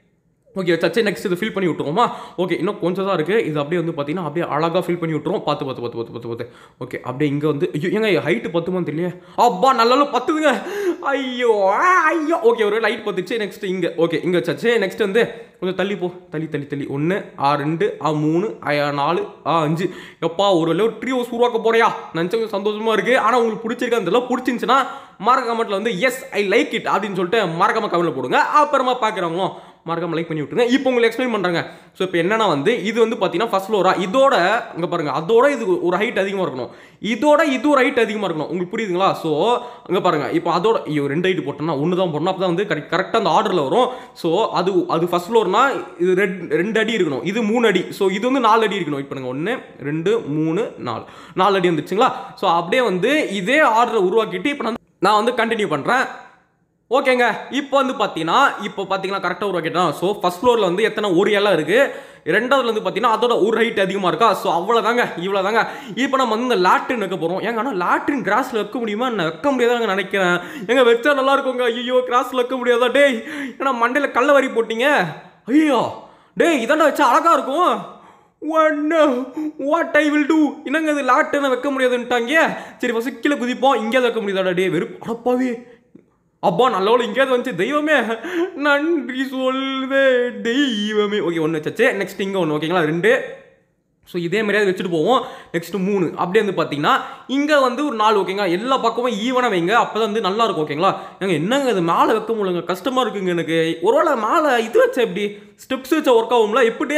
ஓகே சச்சே நெக்ஸ்ட் இது ஃபில் பண்ணி விட்டுருவோமா ஓகே இன்னும் கொஞ்சம் தான் இருக்குது இது அப்படியே வந்து பார்த்தீங்கன்னா அப்படியே அழகாக ஃபில் பண்ணி விட்டுருவோம் பார்த்து பார்த்து பார்த்து பார்த்து பார்த்து பார்த்து ஓகே அப்படியே இங்கே வந்து ஐயோ ஏங்க ஹைட்டு பத்துமா தெரியல அப்பா நல்லா பத்துதுங்க ஐயோ ஆ, ஐயோ ஓகே ஒரு லைட் பத்துச்சு நெக்ஸ்ட் இங்கே ஓகே இங்கே சச்சே நெக்ஸ்ட் வந்து கொஞ்சம் தள்ளி போ தள்ளி தள்ளி தள்ளி ஒன்று ஆ ரெண்டு ஆ மூணு ஆ நாலு ஆ அஞ்சு எப்பா ஒரு லெவல் ட்ரீஸ் உருவாக்க போறியா நினச்சவங்க சந்தோஷமா இருக்கு ஆனால் உங்களுக்கு பிடிச்சிருக்கா தெரியல பிடிச்சிருந்துச்சுன்னா மறக்க கமெண்ட்ல வந்து எஸ் ஐ லைக் இட் அப்படின்னு சொல்லிட்டு மறக்காம கமெண்ட்ல போடுங்க அப்புறமா பார்க்குறவங்களும் மறக்காம லைக் பண்ணி விட்டுருங்க இப்போ உங்களுக்கு எக்ஸ்பிளைன் பண்ணுறாங்க ஸோ இப்போ என்னன்னா வந்து இது வந்து பார்த்தீங்கன்னா ஃபர்ஸ்ட் ஃப்ளோரா இதோட இங்கே பாருங்க அதோட இது ஒரு ஹைட் அதிகமாக இருக்கணும் இதோட இது ஒரு ஹைட் அதிகமாக இருக்கணும் உங்களுக்கு புரியுதுங்களா ஸோ அங்கே பாருங்க இப்போ அதோட ஐயோ ரெண்டு ஹைட் போட்டோம்னா ஒன்று தான் போடணும் அப்போ தான் வந்து கரெக்ட் கரெக்டாக அந்த ஆர்டரில் வரும் ஸோ அது அது ஃபர்ஸ்ட் ஃப்ளோர்னா இது ரெண்டு ரெண்டு அடி இருக்கணும் இது மூணு அடி ஸோ இது வந்து நாலு அடி இருக்கணும் இப்போ பண்ணுங்க ஒன்று ரெண்டு மூணு நாலு நாலு அடி வந்துச்சுங்களா ஸோ அப்படியே வந்து இதே ஆர்டரை உருவாக்கிட்டு இப்போ நான் நான் வந்து கண்டினியூ பண்ணுறேன் ஓகேங்க இப்போ வந்து பார்த்தீங்கன்னா இப்போ பார்த்தீங்கன்னா கரெக்டாக உருவாக்கிட்டோம் ஸோ ஃபர்ஸ்ட் ஃப்ளோரில் வந்து எத்தனை ஒரு இலை இருக்குது ரெண்டாவதுல வந்து பார்த்தீங்கன்னா அதோட ஒரு ஹைட் அதிகமாக இருக்கா ஸோ அவ்வளோதாங்க இவ்வளோ தாங்க இப்போ நம்ம வந்து இந்த லாட்ரின் வைக்க போகிறோம் ஏங்க ஆனால் லாட்ரின் கிராஸில் வைக்க முடியுமா நான் வைக்க முடியாதாங்க நினைக்கிறேன் எங்க வச்சா நல்லா இருக்குங்க ஐயோ கிராஸில் வைக்க முடியாதா டேய் ஏன்னா மண்டையில் கல்ல வரி போட்டீங்க ஐயோ டேய் இதாண்டா வச்சா அழகா இருக்கும் ஒன்னு வாட் ஐ வில் டூ என்னங்க இது லாட்டுன்னு வைக்க முடியாதுன்ட்டாங்க சரி ஃபஸ்ட் கீழே குதிப்போம் இங்கே வைக்க முடியாதாடா டே வெறும் அடப்பாவே அப்பா நல்லவள இங்கேயாவது வந்துச்சு தெய்வமே நன்றி சொல்வே தெய்வமே ஓகே ஒன்று வச்சாச்சு நெக்ஸ்ட் இங்கே ஒன்று ஓகேங்களா ரெண்டு ஸோ இதே மாதிரியாவது வச்சுட்டு போவோம் நெக்ஸ்ட் மூணு அப்படியே வந்து பார்த்தீங்கன்னா இங்கே வந்து ஒரு நாலு ஓகேங்களா எல்லா பக்கமும் ஈவனாக வைங்க அப்போ தான் வந்து நல்லா இருக்கும் ஓகேங்களா ஏங்க என்னங்க இது மேலே வைக்க முடியலங்க கஷ்டமாக இருக்குங்க எனக்கு ஒருவேளை மேலே இது வச்சா எப்படி ஸ்டெப்ஸ் வச்சா ஒர்க் ஆகும்ல எப்படி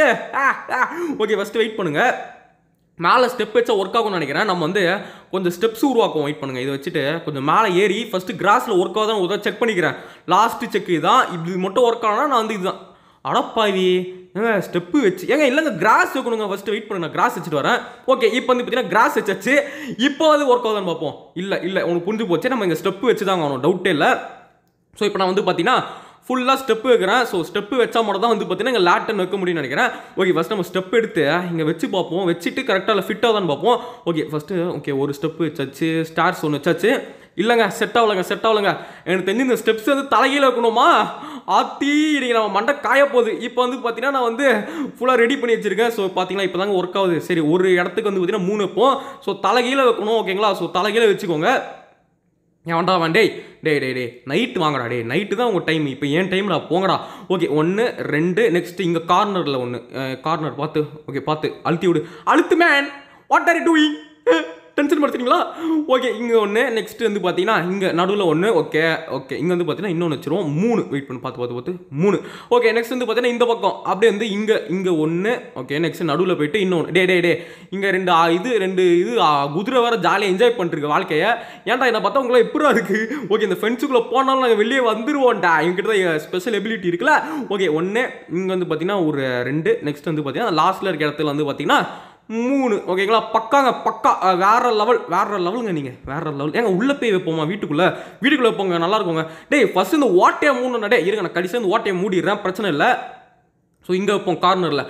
ஓகே ஃபஸ்ட்டு வெயிட் பண்ணுங்கள் மேலே ஸ்டெப் வச்சா ஒர்க் ஆகும்னு நினைக்கிறேன் நம்ம வந்து கொஞ்சம் ஸ்டெப்ஸ் உருவாக்குவோம் வெயிட் பண்ணுங்க இதை வச்சுட்டு கொஞ்சம் மேலே ஏறி ஃபஸ்ட்டு கிராஸில் ஒர்க் ஆகுதான் ஒரு செக் பண்ணிக்கிறேன் லாஸ்ட் செக் இதுதான் இப்படி மட்டும் ஒர்க் ஆனால் நான் வந்து இதுதான் அடப்பாவி ஏங்க ஸ்டெப்பு வச்சு ஏங்க இல்லைங்க கிராஸ் வைக்கணுங்க ஃபஸ்ட்டு வெயிட் பண்ணுங்க கிராஸ் வச்சுட்டு வரேன் ஓகே இப்போ வந்து பார்த்தீங்கன்னா கிராஸ் வச்சாச்சு இப்போ அது ஒர்க் ஆகுதான்னு பார்ப்போம் இல்லை இல்லை உனக்கு புரிஞ்சு போச்சு நம்ம இங்கே ஸ்டெப்பு வச்சு தான் ஆகணும் டவுட்டே இல்லை ஸோ இப்போ நான் வந்து பார்த்தீங்கன்னா ஃபுல்லாக ஸ்டெப்பு வைக்கிறேன் ஸோ ஸ்டெப்பு வச்சா மட்டும் தான் வந்து பார்த்தீங்கன்னா இங்கே லேட்டன் வைக்க முடியும்னு நினைக்கிறேன் ஓகே ஃபஸ்ட் நம்ம ஸ்டெப் எடுத்து இங்கே வச்சு பார்ப்போம் வச்சுட்டு கரெக்டாக இல்லை ஃபிட் ஆகுதான்னு பார்ப்போம் ஓகே ஃபஸ்ட்டு ஓகே ஒரு ஸ்டெப்பு வச்சாச்சு ஸ்டார்ஸ் ஒன்று வச்சாச்சு இல்லைங்க செட் ஆகலைங்க செட் ஆகலைங்க எனக்கு தெரிஞ்சு இந்த ஸ்டெப்ஸ் வந்து தலைகீழ வைக்கணுமா ஆத்தி நீங்கள் நம்ம மண்டை காய போகுது இப்போ வந்து பார்த்தீங்கன்னா நான் வந்து ஃபுல்லாக ரெடி பண்ணி வச்சிருக்கேன் ஸோ பார்த்தீங்கன்னா இப்போ தாங்க ஒர்க் ஆகுது சரி ஒரு இடத்துக்கு வந்து பார்த்தீங்கன்னா மூணு வைப்போம் ஸோ தலைகீழ வைக்கணும் ஓகேங்களா ஸோ தலைகீழ வச்சுக்கோங்க ஏன்டா அவன் டேய் டேய் டேய் டேய் நைட்டு வாங்கடா டேய் நைட்டு தான் உங்கள் டைம் இப்போ ஏன் டைமில் போங்கடா ஓகே ஒன்று ரெண்டு நெக்ஸ்ட் இங்கே கார்னரில் ஒன்று கார்னர் பார்த்து ஓகே பார்த்து அழுத்தி விடு அழுத்து man what are you doing tension படுத்துறீங்களா ஓகே இங்கே ஒன்று நெக்ஸ்ட் வந்து பார்த்தீங்கன்னா இங்கே நடுவில் ஒன்று ஓகே ஓகே இங்கே வந்து பார்த்தீங்கன்னா இன்னொன்று வச்சிருவோம் மூணு வெயிட் பண்ணி பார்த்து பார்த்து பார்த்து மூணு ஓகே நெக்ஸ்ட் வந்து பார்த்தீங்கன்னா இந்த பக்கம் அப்படியே வந்து இங்கே இங்கே ஒன்று ஓகே நெக்ஸ்ட் நடுவில் போயிட்டு இன்னொன்று டே டே டே இங்கே ரெண்டு ஆ, இது ரெண்டு இது ஆ, குதிரை வேற ஜாலியாக என்ஜாய் பண்ணிருக்கு வாழ்க்கையை ஏன்டா என்ன பார்த்தா உங்களை எப்படா இருக்கு ஓகே இந்த ஃப்ரெண்ட்ஸுக்குள்ளே போனாலும் நாங்கள் வெளியே வந்துருவோம்டா என்கிட்ட தான் ஸ்பெஷல் எபிலிட்டி இருக்குல்ல ஓகே ஒன்று இங்கே வந்து பார்த்தீங்கன்னா ஒரு ரெண்டு நெக்ஸ்ட் வந்து பார்த்தீங்கன்னா லாஸ்ட்டில் இருக்க இடத்துல வந்து பார்த்தீங்கன்னா மூணு ஓகேங்களா பக்காங்க பக்கா அஹ், வேற லெவல் வேற லெவலுங்க நீங்கள் வேற லெவல் ஏங்க உள்ளே போய் வைப்போமா வீட்டுக்குள்ளே வீட்டுக்குள்ளே வைப்போங்க நல்லா இருக்குங்க டேய் ஃபர்ஸ்ட் இந்த ஓட்டையை மூணு டே இருங்க நான் கடைசியாக இந்த ஓட்டையை மூடிடுறேன் பிரச்சனை இல்லை ஸோ இங்கே வைப்போம் கார்னரில்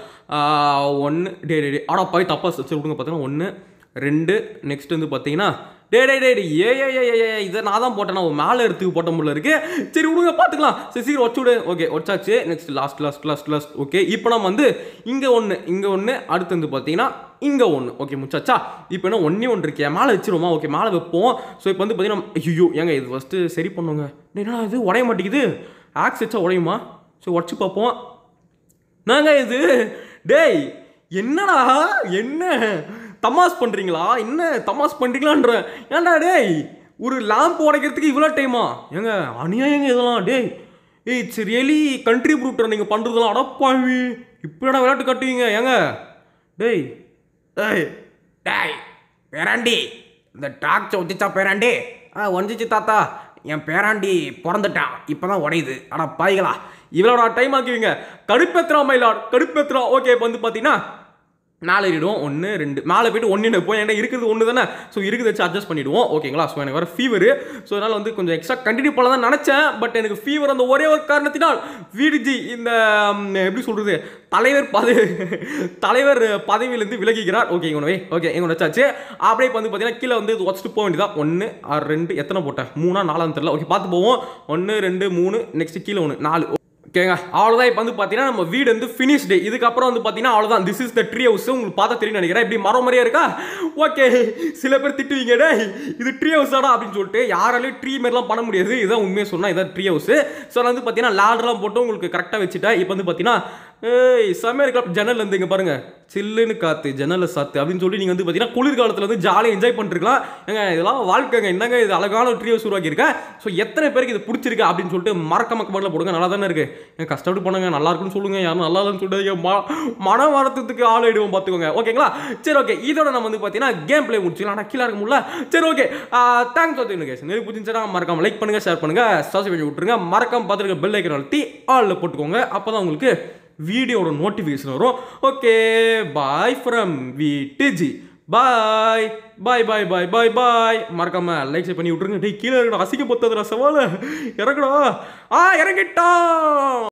ஒன்று டே டே டே ஆடா போய் தப்பா சரி விடுங்க பார்த்தீங்கன்னா ஒன்று ரெண்டு நெக்ஸ்ட் வந்து பார்த்தீங்கன்னா டே டே டே டே ஏ ஏ ஏ ஏ, ஏ இதை நான் தான் போட்டேன் நான் மேலே எடுத்து போட்ட முடியல இருக்கு சரி விடுங்க பார்த்துக்கலாம் சரி சீக்கிரம் வச்சு விடு ஓகே வச்சாச்சு next last last last last okay இப்போ நம்ம வந்து இங்கே ஒன்று இங்கே ஒன்று அடுத்து வந்து பார்த்தீங்கன்னா இங்கே ஒன்று ஓகே முச்சாச்சா இப்போ என்ன ஒன்றே ஒன்று இருக்கே மேலே வச்சிருவோமா ஓகே மேலே வைப்போம் ஸோ இப்போ வந்து பார்த்தீங்கன்னா ஐயோ ஏங்க இது ஃபஸ்ட்டு சரி பண்ணுங்க டேய், என்னடா இது உடைய மாட்டேங்குது ஆக்ஸ் வச்சா உடையுமா ஸோ உடச்சி பார்ப்போம் நாங்க இது டேய் என்னடா என்ன தமாஸ் பண்றீங்களா என்ன தமாஸ் பண்றீங்களான்ற ஏன்டா டேய் ஒரு லேம்ப் உடைக்கிறதுக்கு இவ்வளோ டைமா ஏங்க அநியாயங்க இதெல்லாம் டேய் ஏய் இட்ஸ் ரியலி கண்ட்ரி ப்ரூட்டர் நீங்கள் பண்ணுறதுலாம் அடப்பாவி இப்படிடா விளையாட்டு கட்டுவீங்க ஏங்க டேய் டேய் டேய் பேராண்டி இந்த டாக்ஸை ஒத்திச்சா பேராண்டி ஆ ஒஞ்சிச்சு தாத்தா என் பேராண்டி பிறந்துட்டான் இப்பதான் உடையுது அட பாய்களா இவ்வளோ டைம் ஆக்குவீங்க கடுப்பெத்ரா மயிலாட் கடுப்பெத்ரா ஓகே இப்போ வந்து பார்த்தீங்கன்னா மேலே ஏறிடுவோம் ஒன்று ரெண்டு மேலே போயிட்டு ஒன்று வைப்போம் ஏன்னா இருக்குது ஒன்று தானே ஸோ இருக்குது வச்சு அட்ஜஸ்ட் பண்ணிடுவோம் ஓகேங்களா ஸோ எனக்கு வர ஃபீவர் ஸோ அதனால் வந்து கொஞ்சம் எக்ஸ்ட்ரா கண்டினியூ பண்ண தான் நினச்சேன் பட் எனக்கு ஃபீவர் அந்த ஒரே ஒரு காரணத்தினால் வீடுஜி இந்த ம், எப்படி சொல்கிறது தலைவர் பதவி தலைவர் பதவியிலேருந்து விலகிக்கிறார் ஓகே இவனவே ஓகே இவன் வச்சாச்சு அப்படியே இப்போ வந்து பார்த்தீங்கன்னா கீழே வந்து இது வச்சுட்டு போக வேண்டியதா ஒன்று ரெண்டு எத்தனை போட்டேன் மூணா நாலான்னு தெரியல ஓகே பார்த்து போவோம் ஒன்று ரெண்டு மூணு நெக்ஸ்ட் கீழே ஒன்று நாலு ஓகேங்க அவ்வளோதான் இப்போ வந்து பார்த்தீங்கன்னா நம்ம வீடு வந்து ஃபினிஷ்டு இதுக்கப்புறம் வந்து பார்த்தீங்கன்னா அவ்வளோதான் this is the tree house உங்களுக்கு பார்த்தா தெரியும் நினைக்கிறேன் இப்படி மரம் மாதிரியே இருக்கா ஓகே சில பேர் திட்டுவீங்க டேய் இது ட்ரீ ஹவுஸ் தாடா அப்படின்னு சொல்லிட்டு யாராலையும் ட்ரீ மாதிரிலாம் பண்ண முடியாது இதான் உண்மையை சொன்னால் இதான் ட்ரீ ஹவுஸ் ஸோ நான் வந்து பார்த்தீங்கன்னா லேடர்லாம் போட்டு உங்களுக்கு கரெக்டாக வச்சுட்டேன் இப்போ வந்து பார்த்தீங்கன்னா ஏய் செம்மையா இருக்கா ஜன்னல் இருந்து இங்க பாருங்க சில்லுன்னு காத்து ஜன்னலை சாத்து அப்படின்னு சொல்லி நீங்க வந்து பார்த்தீங்கன்னா குளிர்காலத்தில் வந்து ஜாலியாக என்ஜாய் பண்ணிருக்கலாம் ஏங்க இதெல்லாம் வாழ்க்கைங்க என்னங்க இது அழகான ட்ரீ ஹவுஸ் உருவாக்கியிருக்கேன் ஸோ எத்தனை பேருக்கு இது பிடிச்சிருக்கு அப்படின்னு சொல்லிட்டு மறக்க மக்க போடுங்க நல்லா தானே இருக்கு என் கஷ்டப்பட்டு பண்ணுங்க நல்லா இருக்குன்னு சொல்லுங்க யாரும் நல்லா இல்லைன்னு சொல்லிட்டு ம மன வரத்துக்கு ஆள் ஆயிடுவோம் பார்த்துக்கோங்க ஓகேங்களா சரி ஓகே இதோட நம்ம வந்து பார்த்தீங்கன்னா கேம் பிளே முடிச்சுக்கலாம் ஆனால் கீழே இருக்க முடியல சரி ஓகே தேங்க்ஸ் ஃபார் கேஸ் நிறைய பிடிச்சிருந்துச்சுன்னா மறக்காம லைக் பண்ணுங்க ஷேர் பண்ணுங்க சப்ஸ்கிரைப் பண்ணி விட்டுருங்க மறக்காம பார்த்துருக்க பெல் ஐக்கன் அழுத்தி ஆளில் போட்டுக்கோங்க அப்போ தான் உங்களுக்கு வீடியோட நோட்டிஃபிகேஷன் வரும் ஓகே பாய் ஃப்ரம் வி டிஜி bye bye bye bye bye bye மறக்காம லைக் பண்ணி விட்டுருங்க டேய் கீழே இருக்கடா அசிக்க பொத்ததுடா சவால இறங்குடா ஆ இறங்கிட்டா